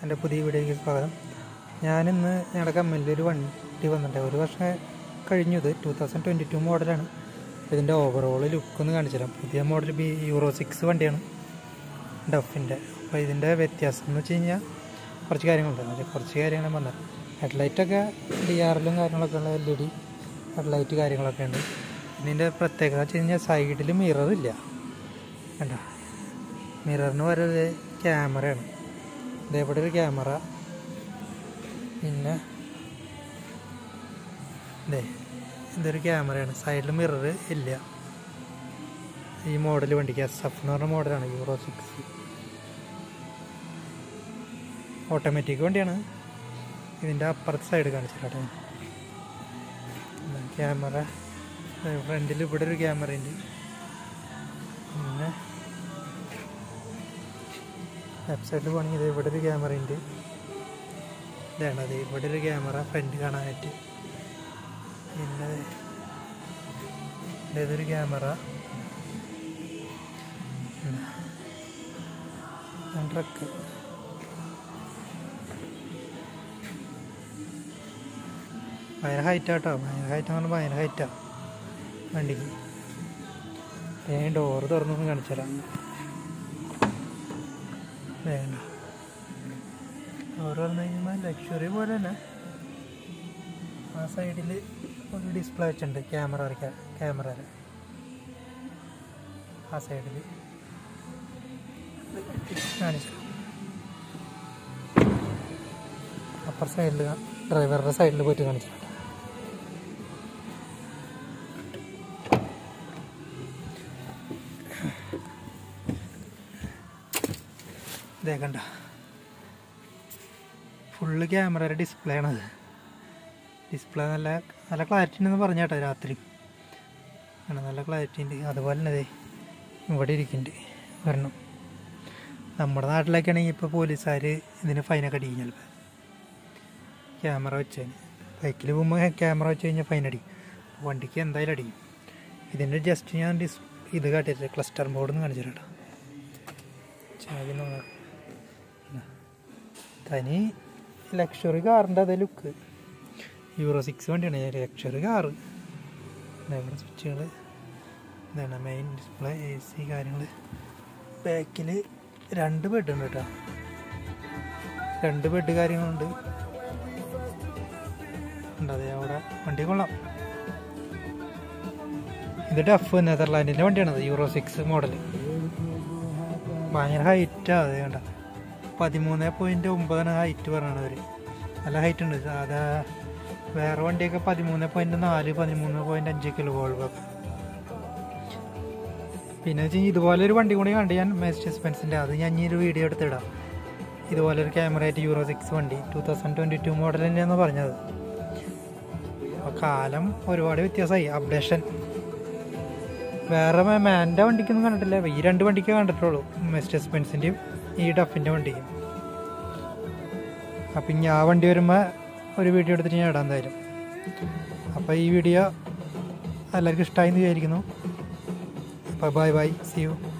എൻ്റെ പുതിയ വീഡിയോയ്ക്ക് സ്വാഗതം ഞാനിന്ന് ഞങ്ങളുടെ കമ്പനിയിൽ ഒരു വണ്ടി വന്നിട്ടുണ്ട് ഒരു വർഷം കഴിഞ്ഞു ഇത് ടൂ തൗസൻഡ് ട്വൻറ്റി ടു മോഡലാണ് അപ്പോൾ ഇതിൻ്റെ ഓവറോൾ ലുക്ക് ഒന്ന് കാണിച്ചു തരാം പുതിയ മോഡൽ ബി യൂറോ സിക്സ് വണ്ടിയാണ് ഡഫിൻ്റെ അപ്പോൾ ഇതിൻ്റെ വ്യത്യാസം എന്ന് വെച്ച് കഴിഞ്ഞാൽ കുറച്ച് കാര്യങ്ങളുണ്ട് അതിൽ കുറച്ച് കാര്യങ്ങൾ ഞാൻ പറഞ്ഞത് ഹെഡ്ലൈറ്റൊക്കെ ഡി ആർ എല്ലും കാര്യങ്ങളൊക്കെ ഉള്ള എൽ ഇ ഡി ഹെഡ്ലൈറ്റ് കാര്യങ്ങളൊക്കെ ഉണ്ട് പിന്നെ ഇതിൻ്റെ പ്രത്യേകത വെച്ച് കഴിഞ്ഞാൽ സൈഡിൽ മിറർ ഇല്ല കണ്ട മിററിന് വരെ ക്യാമറയാണ് ഇതേപോലെ ഒരു ക്യാമറ പിന്നെ ഇതേ ഇതൊരു ക്യാമറയാണ് സൈഡിൽ മിറർ ഇല്ല ഈ മോഡൽ വണ്ടിക്ക് എസ് എഫ് എന്ന് പറഞ്ഞ മോഡലാണ് യൂറോ സിക്സ് ഓട്ടോമാറ്റിക് വണ്ടിയാണ് ഇതിൻ്റെ അപ്പുറത്തെ സൈഡ് കാണിച്ചിട്ടാട്ടെ ക്യാമറ ഫ്രണ്ടിൽ ഇവിടെ ഒരു ക്യാമറ ഉണ്ട് പിന്നെ ലെഫ്റ്റ് സൈഡിൽ പോകണമെങ്കിൽ ഇത് ഇവിടെ ഒരു ക്യാമറ ഉണ്ട് ഇതാണ് അത് ഇവിടെ ഒരു ക്യാമറ ഫ്രണ്ട് കാണാനായിട്ട് പിന്നെ ദേ ഇതൊരു ക്യാമറ ട്രക്ക് ഭയങ്കര ഹൈറ്റാട്ടോ ഭയങ്കര ഹൈറ്റ് എന്ന് പറഞ്ഞാൽ ഭയങ്കര ഹൈറ്റാ വണ്ടിക്ക് ഞാൻ ഡോറ് തുറന്നൊന്ന് കാണിച്ചുതരാം വേണ്ട ഡോറ് തുറന്നു കഴിയുമ്പോൾ ലക്ഷറി പോലെ തന്നെ ആ സൈഡിൽ ഒരു ഡിസ്പ്ലേ വെച്ചിട്ടുണ്ട് ക്യാമറ വരയ്ക്കാൻ ക്യാമറ ആ സൈഡിൽ കാണിച്ചു അപ്പർ സൈഡിൽ ഡ്രൈവറുടെ സൈഡിൽ പോയിട്ട് കാണിച്ചു ഇതേ കണ്ട ഫുള്ള് ക്യാമറയുടെ ഡിസ്പ്ലേ ആണത് ഡിസ്പ്ലേ നല്ല നല്ല ക്ലാരിറ്റി ഉണ്ടെന്ന് പറഞ്ഞ കേട്ടോ രാത്രി ആണ് നല്ല ക്ലാരിറ്റി ഉണ്ട് അതുപോലെ തന്നെ ദേ ഇവിടെ ഇരിക്കുന്നുണ്ട് വരണം നമ്മുടെ നാട്ടിലൊക്കെ ആണെങ്കിൽ ഇപ്പോൾ പോലീസുകാർ ഇതിന് ഫൈനൊക്കെ അടിക്കും ചിലപ്പോൾ ക്യാമറ വെച്ചതിന് ബൈക്കിൽ പോകുമ്പോൾ ക്യാമറ വെച്ച് കഴിഞ്ഞാൽ ഫൈൻ അടിക്കും വണ്ടിക്ക് എന്തായാലും അടിക്കും ഇതിൻ്റെ ജസ്റ്റ് ഞാൻ ഡിസ് ഇത് കാട്ടിയിട്ട് ക്ലസ്റ്റർ ബോർഡ് എന്ന് കാണിച്ചു കേട്ടോ ചാവി നോക്കാം തനി ലക്ഷറി കാറിൻ്റെ അതേ ലുക്ക് യൂറോ സിക്സ് വണ്ടിയാണ് ലക്ഷറി കാറ് ഇവിടെ സ്വിച്ചുകൾ ഇതാണ് മെയിൻ ഡിസ്പ്ലേ എ സി കാര്യങ്ങൾ ബാക്കിൽ രണ്ട് ബെഡ് ഉണ്ട് കേട്ടോ രണ്ട് ബെഡ് കാര്യങ്ങളുണ്ട് ഉണ്ട് അതെ അവിടെ വണ്ടി കൊള്ളാം ഇത് ടഫ് നെതർലാൻഡിൻ്റെ വണ്ടിയാണത് യൂറോ സിക്സ് മോഡൽ ഭയങ്കര ഹൈറ്റാണ് അത് കണ്ട പതിമൂന്ന് പോയിൻറ്റ് ഒമ്പതാണ് ഹൈറ്റ് പറയണത് അവർ നല്ല ഹൈറ്റ് ഉണ്ട് സാധാ വേറെ വണ്ടിയൊക്കെ പതിമൂന്ന് പോയിൻറ്റ് നാല് പതിമൂന്ന് പോയിൻറ്റ് അഞ്ച് കിലോ വോൾവൊക്കെ പിന്നെ വെച്ചാൽ ഇതുപോലെ ഒരു വണ്ടി കൂടി കണ്ട് ഞാൻ മെസ്റ്റേഴ്സ് പെൻസിൻ്റെ അത് ഞാൻ ഈ ഒരു വീഡിയോ എടുത്തിടാം ഇതുപോലെ ഒരു ക്യാമറ ആയിട്ട് യൂറോ സിക്സ് വണ്ടി two thousand twenty two model തന്നെയാണെന്ന് പറഞ്ഞത് അപ്പോൾ കാലം ഒരുപാട് വ്യത്യാസമായി അപ്ഡേഷൻ വേറെ മാൻ്റെ വണ്ടിക്കൊന്നും കണ്ടിട്ടില്ല ഈ രണ്ട് വണ്ടിക്കേ കണ്ടിട്ടുള്ളൂ മെസ്റ്റേഴ്സ് പെൻസിൻ്റെയും ഈ ഡഫിൻ്റെ വണ്ടിക്കും അപ്പം ഇനി ആ വണ്ടി വരുമ്പോൾ ഒരു വീഡിയോ എടുത്തിട്ട് ഞാൻ ഇടാം എന്തായാലും അപ്പോൾ ഈ വീഡിയോ എല്ലാവർക്കും ഇഷ്ടമായി എന്ന് വിചാരിക്കുന്നു അപ്പോൾ ബൈ ബൈ സി യു